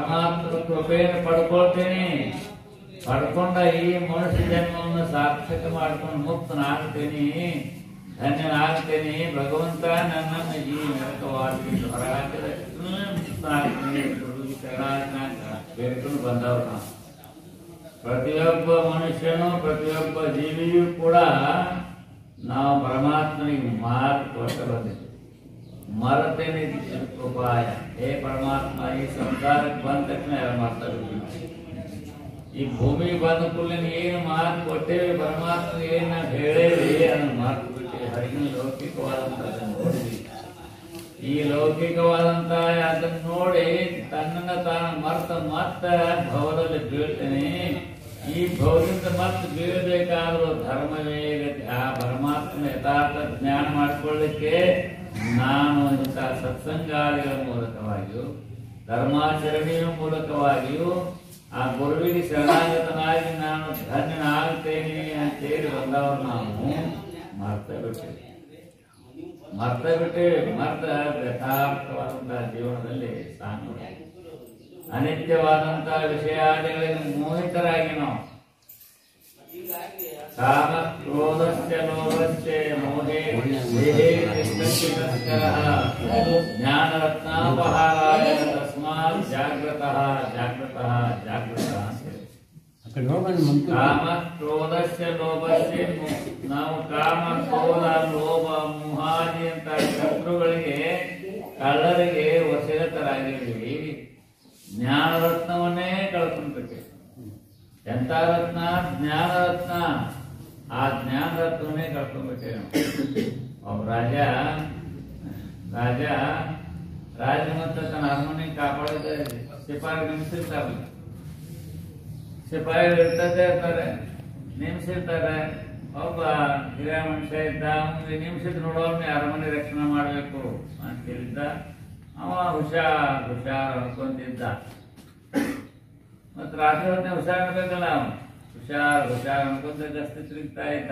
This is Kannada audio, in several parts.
ಪರಮಾತ್ಮನ ಕೃಪೆಯನ್ನು ಪಡ್ಕೊಳ್ತೀನಿ ಪಡ್ಕೊಂಡ ಈ ಮನುಷ್ಯ ಜನ್ಮವನ್ನು ಸಾರ್ಥಕ ಮಾಡ್ಕೊಂಡು ಮುಕ್ತನಾಗ್ತೀನಿ ಧನ್ಯನಾಗ್ತೀನಿ ಭಗವಂತ ನನ್ನನ್ನು ಈ ನರಕವಾಗಿ ಹೊರಹಾಕಿದ ಮುಕ್ತನಾಗ್ತೀನಿ ಗುರುವಿಗೆ ಶರಣಾಗತನಾಗ ಬೇಡ್ಕೊಂಡು ಬಂದವರು ನಾವು ಪ್ರತಿಯೊಬ್ಬ ಮನುಷ್ಯನು ಪ್ರತಿಯೊಬ್ಬ ಜೀವಿಯೂ ಕೂಡ ನಾವು ಪರಮಾತ್ಮನಿಗೆ ಮಾತು ಕೊಟ್ಟು ಬಂದಿದ್ದೀವಿ ಮರತೇನೆ ಇದಕ್ಕೆ ಉಪಾಯ ಹೇ ಪರಮಾತ್ಮ ಈ ಸಂಸಾರಕ್ಕೆ ಬಂದ ತಕ್ಷಣ ಯಾರು ಮಾತಾಡ್ತೀವಿ ಈ ಭೂಮಿಗೆ ಬಂದ ಕೂಡಲೇ ಏನು ಮಾತು ಕೊಟ್ಟೇವಿ ಪರಮಾತ್ಮ ಏನು ನಾವು ಹೇಳೇವಿ ಅದನ್ನ ಮಾತು ಬಿಟ್ಟು ಹರಿಗಿನ ಲೌಕಿಕವಾದಂಥದ್ದನ್ನು ನೋಡಿದ್ವಿ ಈ ಲೌಕಿಕವಾದಂತ ಅದನ್ನ ನೋಡಿ ತನ್ನನ್ನ ತಾನು ಮರ್ತ ಮತ್ತ ಭವದಲ್ಲಿ ಬೀಳ್ತೇನೆ ಈ ಭವದಿಂದ ಮತ್ತೆ ಬೀಳಬೇಕಾದ್ರೂ ಧರ್ಮವೇ ಗತಿ ಆ ಪರಮಾತ್ಮ ಯಥಾರ್ಥ ಜ್ಞಾನ ಮಾಡಿಕೊಳ್ಳಿಕ್ಕೆ ನಾನು ಇಂಥ ಸತ್ಸಂಗಾದಿಗಳ ಮೂಲಕವಾಗಿಯೂ ಧರ್ಮಾಚರಣೆಯ ಮೂಲಕವಾಗಿಯೂ ಆ ಗುರುವಿಗೆ ಶರಣಾಗತನಾಗಿ ನಾನು ಧನ್ಯನಾಗ್ತೇನೆ ಅಂತೇಳಿ ಬಂದವರು ನಾವು ಮರ್ತ ಬಿಟ್ಟಿವಿ ಮರ್ತ ಬಿಟ್ಟೇವೆ ಮರ್ತ ಯಥಾರ್ಥವಾದಂತಹ ಜೀವನದಲ್ಲಿ ಸಾಂಗ ಅನಿತ್ಯವಾದಂತಹ ವಿಷಯಾದಿಗಳಿಗೆ ಮೋಹಿತರಾಗಿ ನಾವು ಕಾಮ ಕ್ರೋಧಸ್ಯ ಲೋಭಸ್ಯ ಮೋಹೇ ದೇಹೇ ತಿಷ್ಟಸ್ಕರಃ ಜ್ಞಾನರತ್ನಾಪಹಾರಾಯ ತಸ್ಮಾತ್ ಜಾಗ್ರತಃ ಜಾಗ್ರತಃ ಜಾಗ್ರತಃ ಅಂತ ಹೇಳಿ. ಆ ಕಡೆ ಹೋಗೋಣ ಮಂತು ಕಾಮ ಕ್ರೋಧಸ್ಯ ಲೋಭಸ್ಯ ಮು- ನಾವು ಕಾಮ ಕ್ರೋಧ ಲೋಭ ಮುಹಾದಿ ಅಂತ ಶತ್ರುಗಳಿಗೆ ಕಳ್ಳರಿಗೆ ವಶೀಲತರಾಗಿರ್ತೀವಿ ಜ್ಞಾನ ರತ್ನವನ್ನೇ ಕಳ್ಕೊಂಡ್ಬಿಟ್ಟೆ ಎಂತ ರತ್ನ ಜ್ಞಾನ ರತ್ನ ಆ ಜ್ಞಾನ ರತ್ನವನ್ನೇ ಕಳ್ಕೊಂಡ್ಬಿಟ್ಟೆ ನಾವು ಒಬ್ಬ ರಾಜ ರಾಜ ರಾಜ ಮತ್ತು ತನ್ನ ಅರಮನೆ ಕಾಪಾಡಿದ ಸಿಪಾಯಿ ನಿಮಿಸಿರ್ತಾರಲ್ಲ ಸಿಪಾಯಿಗಳು ಇರ್ತದೆ ಇರ್ತಾರೆ ನೇಮಿಸಿರ್ತಾರೆ ಒಬ್ಬ ಹಿರಿಯ ಮನುಷ್ಯ ಇದ್ದ ಅವನಿಗೆ ನೇಮಿಸಿದ್ ನೋಡೋವ್ನೆ ಅರಮನೆ ರಕ್ಷಣೆ ಮಾಡಬೇಕು ಅಂತ ಹೇಳಿದ್ದ ಅವ ಹುಷಾರ್ ಹುಷಾರ್ ಅನ್ಕೊಂತಿದ್ದ ಮತ್ ರಾತ್ರಿ ಹೊತ್ತೆ ಹುಷಾರ್ ಅನ್ಬೇಕಲ್ಲ ಅವನು ಹುಷಾರ್ ಹುಷಾರ್ ಅನ್ಕೊಂತ ಗಸ್ತಿ ತಿರುಗ್ತಾ ಇದ್ದ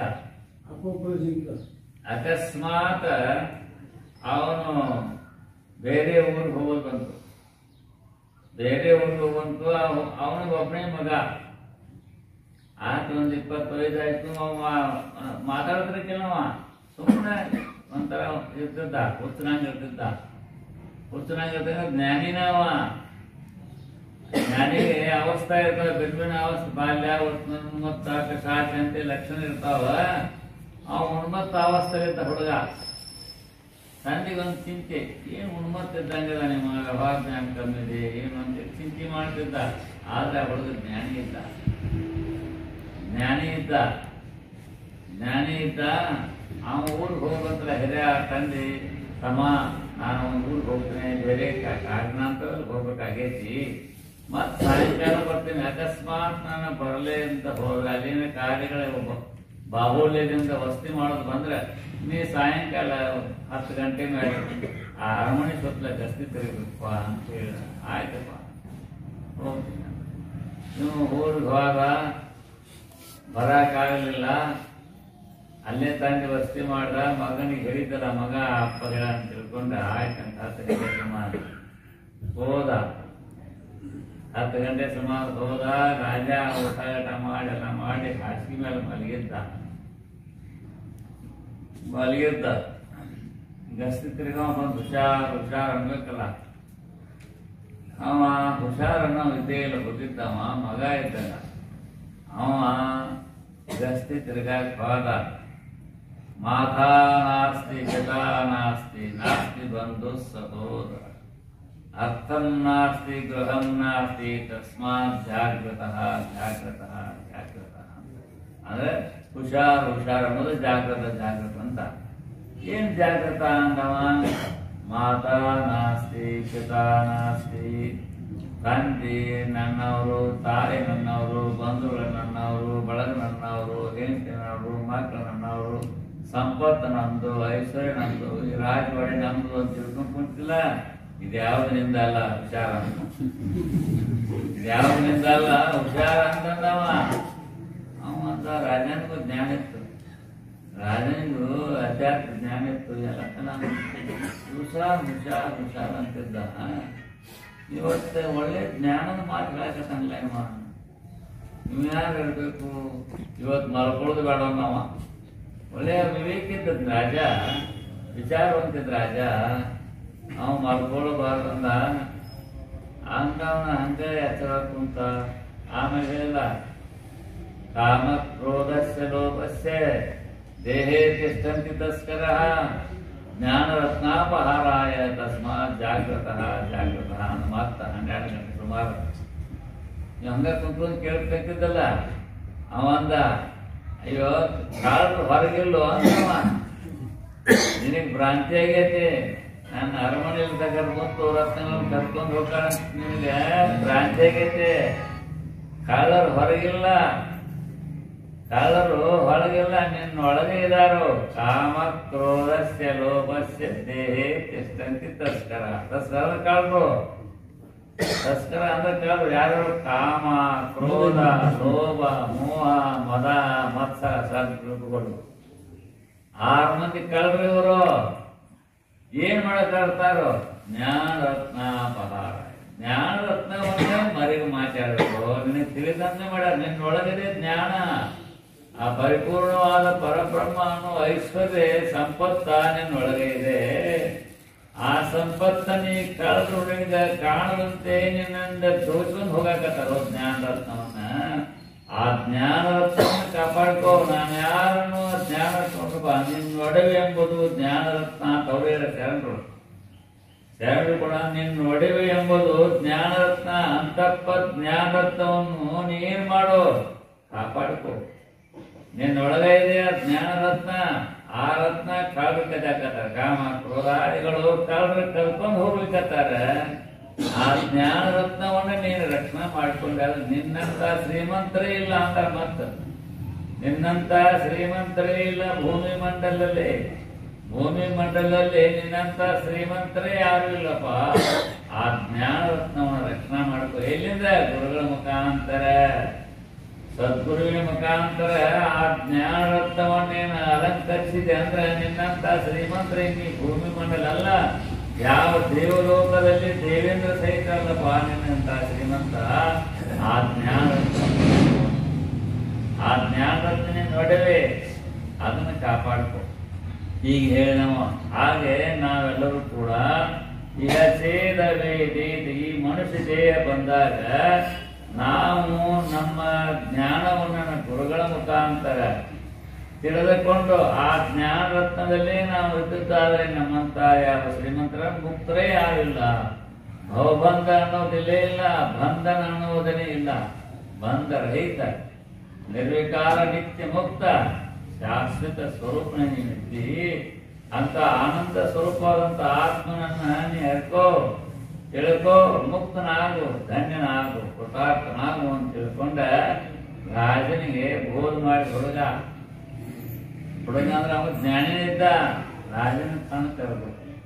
ಅಕಸ್ಮಾತ್ ಅವನು ಬೇರೆ ಊರಿಗೆ ಹೋಗೋದು ಬಂತು ಬೇರೆ ಊರಿಗೆ ಬಂತು ಅವನಿಗೆ ಒಬ್ಬನೇ ಮಗ ಆತ ಒಂದ್ ಇಪ್ಪತ್ತೈದು ಆಯ್ತು ಅವ ಮಾತಾಡ್ತಿರ್ಕಿಲ್ಲವ ಸುಮ್ಮನೆ ಒಂಥರ ಇರ್ತಿದ್ದ ಹುಚ್ಚನಾಗ ಇರ್ತಿದ್ದ ಹುಚ್ಚನಾಗ ಇರ್ತಾಗ ಜ್ಞಾನಿನ ಅವ ಜ್ಞಾನಿಗೆ ಅವಸ್ಥೆ ಇರ್ತದೆ ಬಿಡುವಿನ ಅವಸ್ಥೆ ಬಾಲ್ಯ ಉನ್ಮತ್ತ ಕಷಾಚ ಅಂತ ಲಕ್ಷಣ ಇರ್ತಾವ ಅವ ಉನ್ಮತ್ತ ಅವಸ್ಥೆ ಇರ್ತ ಹುಡುಗ ತಂದೆಗೆ ಒಂದು ಚಿಂತೆ ಏನು ಉನ್ಮತ್ತ ಇದ್ದಂಗೆ ನಿಮ್ಮ ವ್ಯವಹಾರ ಜ್ಞಾನ ಕಮ್ಮಿ ಇದೆ ಏನು ಅಂತ ಚಿಂತೆ ಮಾಡ್ತಿದ್ದ ಆದ್ರೆ ಆ ಹುಡುಗ ಜ್ಞಾನಿ ಇದ್ದ ಜ್ಞಾನಿ ಇದ್ದ ಜ್ಞಾನಿ ಇದ್ದ ಅವ ಊರಿಗೆ ಹೋಗ್ಬೇಕಲ್ಲ ಹಿರಿಯ ತಂದೆ ತಮ್ಮ ನಾನು ಒಂದು ಊರಿಗೆ ಹೋಗ್ತೇನೆ ಬೇರೆ ಕಾ- ಕಾರಣಾಂತರದಲ್ಲಿ ಹೋಗ್ಬೇಕಾಗೈತಿ ಮತ್ ಸಾಯಂಕಾಲ ಬರ್ತೀನಿ ಅಕಸ್ಮಾತ್ ನಾನು ಬರಲೇ ಅಂತ ಹೋದ್ರೆ ಅಲ್ಲಿನ ಕಾರ್ಯಗಳ ಒಬ್ಬ ಬಾಹುಲ್ಯದಿಂದ ವಸ್ತಿ ಮಾಡೋದು ಬಂದ್ರೆ ನೀ ಸಾಯಂಕಾಲ ಹತ್ತು ಗಂಟೆ ಮೇಲೆ ಆ ಅರಮನೆ ಸುತ್ತಲ ಗಸ್ತಿ ತಿರುಗಬೇಕಪ್ಪ ಅಂತ ಹೇಳಿ ಆಯ್ತಪ್ಪ ಹೋಗ್ತೀನಿ ನೀವು ಊರಿಗೆ ಹೋದ ಬರಕ್ಕಾಗಲಿಲ್ಲ ಅಲ್ಲೇ ತಂದೆ ವಸ್ತಿ ಮಾಡ್ದ ಮಗನಿಗೆ ಹೇಳಿದ್ದಲ್ಲ ಮಗ ಅಪ್ಪ ಹೇಳ ಅಂತ ತಿಳ್ಕೊಂಡ ಆಯ್ತಂತ ಹತ್ತು ಗಂಟೆ ಸುಮಾರು ಹೋದ ಹತ್ತು ಗಂಟೆ ಸುಮಾರು ಹೋದ ರಾಜ ಊಟ ಗಟ ಮಾಡಿ ಎಲ್ಲ ಮಾಡಿ ಹಾಸಿಗೆ ಮೇಲೆ ಮಲಗಿದ್ದ ಮಲಗಿದ್ದ ಗಸ್ತಿ ತಿರ್ಗ ಬಂದು ಹುಷಾರ್ ಹುಷಾರ್ ಅನ್ಬೇಕಲ್ಲ ಅವ ಹುಷಾರ್ ಅನ್ನೋ ಇದ್ದೇ ಇಲ್ಲ ಗೊತ್ತಿದ್ದವ ಮಗ ಇದ್ದಾಗ ಅವ ಗಸ್ತಿ ತಿರ್ಗಾಕ್ ಹೋದ ಮಾತಾ ನಾಸ್ತಿ ಪಿತಾ ನಾಸ್ತಿ ನಾಸ್ತಿ ಬಂಧು ಸಹೋದರ ಅರ್ಥಂ ನಾಸ್ತಿ ಗೃಹಂ ನಾಸ್ತಿ ತಸ್ಮಾತ್ ಜಾಗೃತಃ ಜಾಗೃತಃ ಜಾಗೃತಃ ಅಂದ್ರೆ ಹುಷಾರ್ ಹುಷಾರ್ ಅನ್ನೋದು ಜಾಗೃತ ಜಾಗೃತ ಅಂತ ಏನ್ ಜಾಗೃತ ಅಂದವ ಮಾತಾ ನಾಸ್ತಿ ಪಿತಾ ನಾಸ್ತಿ ತಂದೆ ನನ್ನವರು ತಾಯಿ ನನ್ನವರು ಬಂಧುಗಳು ನನ್ನವರು ಬಳಗ ನನ್ನವರು ಹೆಂಡತಿ ನನ್ನವರು ಮಕ್ಕಳು ನನ್ನವರು ಸಂಪತ್ತು ನಂದು ಐಶ್ವರ್ಯ ನಂದು ಈ ರಾಜವಾಡಿ ನಮ್ದು ಅಂತ ತಿಳ್ಕೊಂಡ್ ಕುಂತಿಲ್ಲ ಇದ್ಯಾವ್ದನಿಂದ ಅಲ್ಲ ಹುಷಾರ ಇದ್ಯಾವ್ದನಿಂದ ಅಲ್ಲ ಹುಷಾರ ಅಂತಂದವ ಅವ ಅಂತ ರಾಜನಿಗೂ ಜ್ಞಾನ ಇತ್ತು ರಾಜನಿಗೂ ಅಧ್ಯಾತ್ಮ ಜ್ಞಾನ ಇತ್ತು ಎಲ್ಲ ಹುಷಾರ್ ಹುಷಾರ್ ಹುಷಾರ್ ಅಂತಿದ್ದ ಇವತ್ತು ಒಳ್ಳೆ ಜ್ಞಾನದ ಮಾತು ಹೇಳಕತ್ತಂಗಿಲ್ಲ ಇವ ನೀವು ಯಾರು ಹೇಳ್ಬೇಕು ಇವತ್ತು ಮಲ್ಕೊಳ್ಳೋದು ಬೇಡ ನಾವ ಒಳ್ಳೆಯ ವಿವೇಕ ಇದ್ದದ್ ರಾಜ ವಿಚಾರವಂತಿದ್ದ ರಾಜ ಅವ ಮಲ್ಕೊಳ್ಳಬಾರ್ದಂದ ಹಂಗ ಅವನ ಹಂಗೆ ಎಚ್ಚರ ಕುಂತ ಆಮೇಲೆ ಹೇಳಿಲ್ಲ ಕಾಮ ಕ್ರೋಧಸ್ಯ ಲೋಭಸ್ಯ ದೇಹೇ ತಿಷ್ಠಂತಿ ತಸ್ಕರ ಜ್ಞಾನ ರತ್ನಾಪಹಾರಾಯ ತಸ್ಮಾತ್ ಜಾಗೃತ ಜಾಗೃತ ಅಂತ ಮಾತ ಹನ್ನೆರಡು ಗಂಟೆ ಸುಮಾರು ನೀವ್ ಹಂಗ ಕುಂತ್ಕೊಂಡು ಕೇಳ್ಬೇಕಿದ್ದಲ್ಲ ಅವ ಅಂದ ಅಯ್ಯೋ ಕಾಳರು ಹೊರಗಿಲ್ಲೋ ಅಂದವ ನಿನಗೆ ಭ್ರಾಂತಿ ಆಗೈತಿ ನನ್ನ ಅರಮನೆಯಲ್ಲಿ ಕರ್ಕೊಂಡು ರತ್ನಗಳನ್ನು ಕರ್ಕೊಂಡು ಹೋಗ್ತಾಳ ನಿನಗೆ ಭ್ರಾಂತಿ ಆಗೈತಿ ಕಾಳರು ಹೊರಗಿಲ್ಲ ಕಳ್ಳರು ಹೊರಗಿಲ್ಲ ನಿನ್ನ ಒಳಗೆ ಇದಾರು ಕಾಮ ಕ್ರೋಧಸ್ಯ ಲೋಭಸ್ಯ ದೇಹೇ ತಿಷ್ಟಂತಿ ತಸ್ಕರ ತಸ್ಕರ ಕಳ್ಳರು ತಸ್ಕರ ಅಂದ್ರೆ ಕಳ್ಳರು ಯಾರು ಕಾಮ ಕ್ರೋಧ ಲೋಭ ಮೋಹ ಮದ ಮತ್ಸರ ಸದ್ಗುರುಗಳು ಆರು ಮಂದಿ ಕಳ್ಳರು ಇವರು ಏನ್ ಮಾಡಕ್ಕಾಗ್ತಾರೋ ಜ್ಞಾನ ರತ್ನಾಪಹಾರ ಜ್ಞಾನ ರತ್ನವನ್ನೇ ಮರೆಗೆ ಮಾತಾಡಬೇಕು ನಿನಗೆ ತಿಳಿದಂತೆ ಮಾಡ್ಯಾರ ನಿನ್ನೊಳಗಿದೆ ಜ್ಞಾನ ಆ ಪರಿಪೂರ್ಣವಾದ ಪರಬ್ರಹ್ಮ ಅನ್ನೋ ಐಶ್ವರ್ಯ ಸಂಪತ್ತ ನಿನ್ನೊಳಗೆ ಇದೆ ಆ ಸಂಪತ್ತ ನೀ ಕಳೆದು ನಿನಗ ಕಾಣದಂತೆ ನಿನ್ನಿಂದ ತೋರಿಸ್ಕೊಂಡು ಹೋಗಾಕತ್ತಾರೋ ಜ್ಞಾನ ರತ್ನವನ್ನ ಆ ಜ್ಞಾನ ರತ್ನವನ್ನು ಕಾಪಾಡ್ಕೋ ನಾನು ಯಾರನ್ನು ಜ್ಞಾನ ರತ್ನ ಬಾ ನಿನ್ನ ಒಡವೆ ಎಂಬುದು ಜ್ಞಾನ ರತ್ನ ತೌರ್ಯರ ಶರಣರು ಶರಣರು ಕೂಡ ನಿನ್ನ ಒಡವೆ ಎಂಬುದು ಜ್ಞಾನರತ್ನ ಅಂತಪ್ಪ ಜ್ಞಾನರತ್ನವನ್ನು ನೀನ್ ಮಾಡು ಕಾಪಾಡ್ಕೋ ನಿನ್ನೊಳಗೆ ಇದೆ ಆ ಜ್ಞಾನರತ್ನ ಆ ರತ್ನ ಕಳ್ರು ಕದಾಕತ್ತಾರ ಕಾಮ ಕ್ರೋಧಾದಿಗಳು ಕಳ್ರು ಕಲ್ಕೊಂಡು ಹೋಗ್ಲಿಕತ್ತಾರ ಆ ಜ್ಞಾನ ರತ್ನವನ್ನ ನೀನು ರಕ್ಷಣೆ ಮಾಡ್ಕೊಂಡಾಗ ನಿನ್ನಂತ ಶ್ರೀಮಂತರೇ ಇಲ್ಲ ಅಂತ ಮತ್ತ ನಿನ್ನಂತ ಶ್ರೀಮಂತರೇ ಇಲ್ಲ ಭೂಮಿ ಮಂಡಲದಲ್ಲಿ ಭೂಮಿ ಮಂಡಲದಲ್ಲಿ ನಿನ್ನಂತ ಶ್ರೀಮಂತರೇ ಯಾರು ಇಲ್ಲಪ್ಪ ಆ ಜ್ಞಾನ ರತ್ನವನ್ನ ರಕ್ಷಣೆ ಮಾಡ್ಕೋ ಎಲ್ಲಿಂದ ಗುರುಗಳ ಮುಖಾಂತರ ಸದ್ಗುರುವಿನ ಮುಖಾಂತರ ಆ ಜ್ಞಾನ ರತ್ನವನ್ನೇನು ಅಲಂಕರಿಸಿದೆ ಅಂದ್ರೆ ನಿನ್ನಂತ ಶ್ರೀಮಂತರ ನೀ ಭೂಮಿ ಮಂಡಲ ಅಲ್ಲ ಯಾವ ದೇವಲೋಕದಲ್ಲಿ ದೇವೇಂದ್ರ ಸಹಿತ ಅಲ್ಲಪ್ಪ ನಿನ್ನಂತ ಶ್ರೀಮಂತ ಆ ಜ್ಞಾನ ರತ್ನ ಆ ಜ್ಞಾನ ರತ್ನ ನಡುವೆ ಅದನ್ನು ಕಾಪಾಡ್ಕೊ ಈಗ ಹೇಳಿದವ ಹಾಗೆ ನಾವೆಲ್ಲರೂ ಕೂಡ ಈಗ ಸೇದ ವೇದಿ ಈ ಮನುಷ್ಯ ದೇಹ ಬಂದಾಗ ನಾವು ನಮ್ಮ ಜ್ಞಾನವನ್ನು ನಮ್ಮ ಗುರುಗಳ ಮುಖಾಂತರ ತಿಳಿದುಕೊಂಡು ಆ ಜ್ಞಾನ ರತ್ನದಲ್ಲಿ ನಾವು ಇದ್ದಿದ್ದಾದ್ರೆ ನಮ್ಮಂತ ಯಾವ ಶ್ರೀಮಂತರ ಮುಕ್ತರೇ ಯಾರಿಲ್ಲ ಭವಬಂಧ ಅನ್ನೋದಿಲ್ಲೇ ಇಲ್ಲ ಬಂಧನ ಅನ್ನೋದನ್ನೇ ಇಲ್ಲ ಬಂಧ ರಹಿತ ನಿರ್ವಿಕಾರ ನಿತ್ಯ ಮುಕ್ತ ಶಾಶ್ವತ ಸ್ವರೂಪನ ನೀನಿದ್ದಿ ಅಂತ ಆನಂದ ಸ್ವರೂಪವಾದಂತ ಆತ್ಮನನ್ನ ನೀ ಹರ್ಕೋ ತಿಳ್ಕೋ ಮುಕ್ತನಾಗು ಧನ್ಯನಾಗು ಕೃತಾರ್ಥನಾಗು ಅಂತ ತಿಳ್ಕೊಂಡ ರಾಜನಿಗೆ ಬೋಧ ಮಾಡಿ ಹುಡುಗ ಹುಡುಗ ಅಂದ್ರೆ ಅವ ಜ್ಞಾನೇ ಇದ್ದ ರಾಜನ ಕಣ್ಣು ತೆರೆದು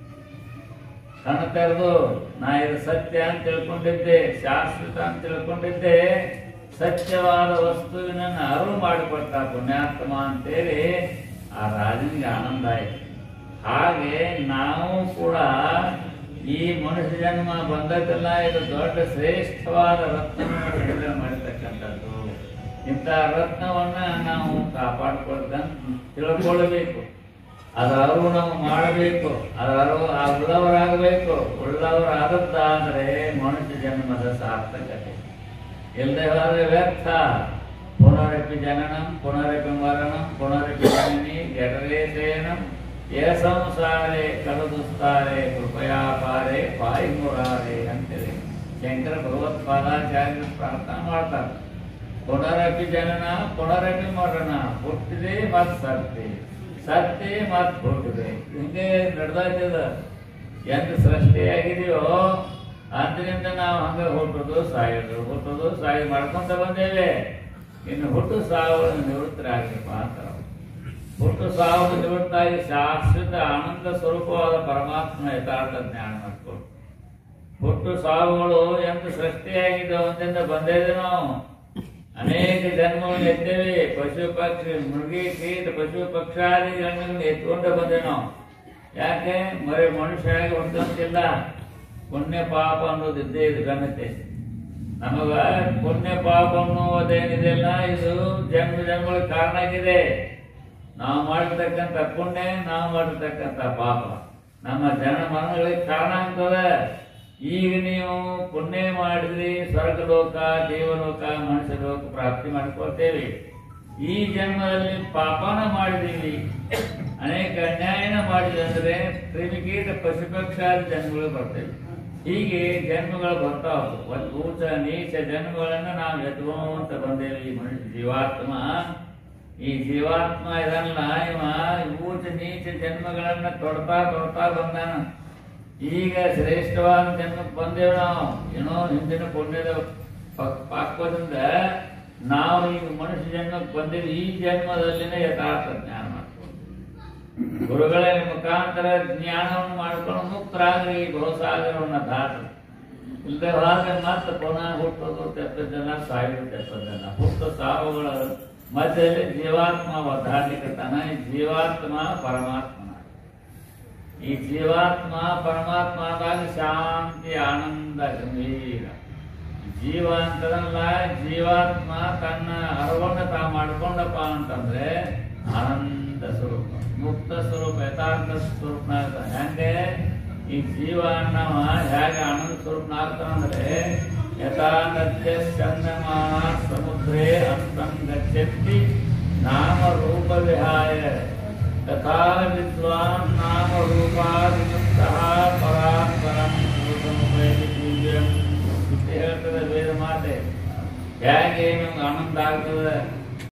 ಕಣ್ಣು ತೆರೆದು ನಾ ಇದು ಸತ್ಯ ಅಂತ ತಿಳ್ಕೊಂಡಿದ್ದೆ ಶಾಶ್ವತ ಅಂತ ತಿಳ್ಕೊಂಡಿದ್ದೆ ಸತ್ಯವಾದ ವಸ್ತುವಿನ ಅರಿವು ಮಾಡಿಕೊಟ್ಟ ಪುಣ್ಯಾತ್ಮ ಅಂತೇಳಿ ಆ ರಾಜನಿಗೆ ಆನಂದ ಆಯ್ತು ಹಾಗೆ ನಾವು ಕೂಡ ಈ ಮನುಷ್ಯ ಜನ್ಮ ಬಂದದ್ದೆಲ್ಲ ಇದು ದೊಡ್ಡ ಶ್ರೇಷ್ಠವಾದ ರತ್ನವನ್ನು ಬಿಡುಗಡೆ ಮಾಡಿರ್ತಕ್ಕಂಥದ್ದು ಇಂಥ ರತ್ನವನ್ನ ನಾವು ಕಾಪಾಡ್ಕೊಳ್ದಂತ ತಿಳ್ಕೊಳ್ಬೇಕು ಅದರ ಅರಿವು ನಾವು ಮಾಡಬೇಕು ಅದರ ಅರಿವು ಆ ಉಳ್ಳವರಾಗಬೇಕು ಉಳ್ಳವರಾದದ್ದಾದ್ರೆ ಮನುಷ್ಯ ಜನ್ಮದ ಸಾರ್ಥಕತೆ ಇಲ್ಲದೆ ಹೋದ್ರೆ ವ್ಯರ್ಥ ಪುನರಪಿ ಜನನಂ ಪುನರಪಿ ಮರಣಂ ಪುನರಪಿ ಜನನಿ ಜಠರೇ ಶಯನಂ ಯೇ ಸಂಸಾರೆ ಕಲದುಸ್ತಾರೆ ಕೃಪಯಾ ಪಾರೆ ಪಾಯಿ ಮುರಾರೆ ಅಂತೇಳಿ ಶಂಕರ ಭಗವತ್ಪಾದಾಚಾರ್ಯರು ಪ್ರಾರ್ಥನೆ ಮಾಡ್ತಾರೆ ಪುನರಪಿ ಜನನ ಪುನರಪಿ ಮರಣ ಹುಟ್ಟಿದೆ ಮತ್ ಸತ್ತಿ ಸತ್ತಿ ಮತ್ ಹುಟ್ಟಿದೆ ಹಿಂಗೆ ನಡೆದಾಗ್ತದ ಎಂದು ಸೃಷ್ಟಿಯಾಗಿದೆಯೋ ಆದ್ದರಿಂದ ನಾವು ಹಂಗ ಹುಟ್ಟುದು ಸಾಯೋದು ಹುಟ್ಟುದು ಸಾಯೋದು ಮಾಡ್ಕೊಂತ ಬಂದೇವೆ ಇನ್ನು ಹುಟ್ಟು ಸಾವು ನಿವೃತ್ತರಾಗಬೇಕು ಅಂತ ಹುಟ್ಟು ಸಾವು ನಿವೃತ್ತಾಗಿ ಶಾಶ್ವತ ಆನಂದ ಸ್ವರೂಪವಾದ ಪರಮಾತ್ಮ ಯಥಾರ್ಥ ಜ್ಞಾನ ಮಾಡ್ಕೊಂಡು ಹುಟ್ಟು ಸಾವುಗಳು ಎಂದು ಸೃಷ್ಟಿಯಾಗಿದ್ದು ಒಂದಿಂದ ಬಂದಿದೆ ನಾವು ಅನೇಕ ಜನ್ಮವನ್ನು ಎದ್ದೇವೆ ಪಶು ಪಕ್ಷಿ ಮೃಗಿ ಕೀಟ ಪಶು ಪಕ್ಷಾದಿ ಜನ್ಮಗಳನ್ನು ಎತ್ಕೊಂಡು ಬಂದೆ ನಾವು ಯಾಕೆ ಮರೆ ಮನುಷ್ಯರಾಗಿ ಹೊಂದಂತಿಲ್ಲ ಪುಣ್ಯ ಪಾಪ ಅನ್ನೋದು ಇದ್ದೇ ಇದು ಘನತೆ ನಮಗ ಪುಣ್ಯ ಪಾಪ ಅನ್ನೋದೇನಿದೆಯಲ್ಲ ಇದು ಜನ್ಮ ಜನ್ಮಗಳ ಕಾರಣ ಆಗಿದೆ ನಾವು ಮಾಡಿರ್ತಕ್ಕಂಥ ಪುಣ್ಯ ನಾವು ಮಾಡಿರ್ತಕ್ಕಂಥ ಪಾಪ ನಮ್ಮ ಜನ ಮರಣಗಳಿಗೆ ಕಾರಣ ಆಗ್ತದ ಈಗ ನೀವು ಪುಣ್ಯ ಮಾಡಿದ್ರಿ ಸ್ವರ್ಗಲೋಕ ದೇವಲೋಕ ಮನುಷ್ಯ ಲೋಕ ಪ್ರಾಪ್ತಿ ಮಾಡ್ಕೊಳ್ತೇವೆ ಈ ಜನ್ಮದಲ್ಲಿ ಪಾಪನ ಮಾಡಿದೀವಿ ಅನೇಕ ಅನ್ಯಾಯನ ಮಾಡಿದ್ವಿ ಅಂದ್ರೆ ಕ್ರಿಮಿಕೀಟ ಪಶುಪಕ್ಷಾದಿ ಜನ್ಮಗಳು ಬರ್ತೇವೆ ಹೀಗೆ ಜನ್ಮಗಳು ಬರ್ತಾವ ಒಂದು ಊಟ ನೀಚ ಜನ್ಮಗಳನ್ನ ನಾವು ಎತ್ಕೊಂತ ಬಂದೇವೆ ಈ ಮನುಷ್ಯ ಜೀವಾತ್ಮ ಈ ಜೀವಾತ್ಮ ಇದಲ್ಲ ಇವ ಊಟ ನೀಚ ಜನ್ಮಗಳನ್ನ ತೊಡ್ತಾ ತೊಡ್ತಾ ಬಂದಾನ ಈಗ ಶ್ರೇಷ್ಠವಾದ ಜನ್ಮಕ್ಕೆ ಬಂದೇವೆ ನಾವು ಏನೋ ಹಿಂದಿನ ಪುಣ್ಯದ ಪ- ಪಾಕ್ವದಿಂದ ನಾವು ಈಗ ಮನುಷ್ಯ ಜನ್ಮಕ್ಕೆ ಬಂದೇವೆ ಈ ಜನ್ಮದಲ್ಲಿನೇ ಯಥಾರ್ಥ ಜ್ಞಾನ ಮಾಡ್ಕೊಂಡು ಗುರುಗಳ ಮುಖಾಂತರ ಜ್ಞಾನವನ್ನು ಮಾಡ್ಕೊಂಡು ಮುಕ್ತರಾಗ್ರಿ ಬಹುಸಾಗರವನ್ನ ದಾಟ ಇಲ್ಲದೆ ಹೋದ್ರೆ ಮತ್ತೆ ಪುನಃ ಹುಟ್ಟೋದು ತೆಪ್ಪ ಜನ ಸಾಯೋದು ತೆಪ್ಪ ಜನ ಹುಟ್ಟ ಸಾವುಗಳ ಮಧ್ಯದಲ್ಲಿ ಜೀವಾತ್ಮ ಒದ್ದಾಡ್ಲಿಕ್ಕತ್ತಾನ ಈ ಜೀವಾತ್ಮ ಪರಮಾತ್ಮನ ಈ ಜೀವಾತ್ಮ ಪರಮಾತ್ಮ ಆದಾಗ ಶಾಂತಿ ಆನಂದ ಗಂಭೀರ ಜೀವ ಅಂತದಲ್ಲ ಜೀವಾತ್ಮ ತನ್ನ ಅರವನ್ನ ತಾ ಮಾಡ್ಕೊಂಡಪ್ಪ ಅಂತಂದ್ರೆ ಆನಂದ ಸ್ವರೂಪ ಮುಕ್ತ ಸ್ವರೂಪ ಯಥಾರ್ಥ ಸ್ವರೂಪನಾಗ್ತ ಹೆಂಗೆ ಈ ಜೀವ ಅನ್ನವ ಹೇಗೆ ಆನಂದ ಸ್ವರೂಪನಾಗ್ತಾನಂದ್ರೆ ಯಥಾ ನದ್ಯ ಚಂದಮಾನ ಸಮುದ್ರೇ ಅಂತಂ ಗಚ್ಚತಿ ನಾಮ ರೂಪ ವಿಹಾಯ ತಥಾ ವಿದ್ವಾನ್ ನಾಮ ರೂಪಾದಿಮುಕ್ತಃ ಪರಾತ್ಪರಂ ಭೂತಮುಪೈತಿ ಪೂಜ್ಯಂ ಅಂತ ಹೇಳ್ತದೆ ವೇದ ಮಾತೆ ಹೇಗೆ ನಮ್ಗೆ ಆನಂದ ಆಗ್ತದೆ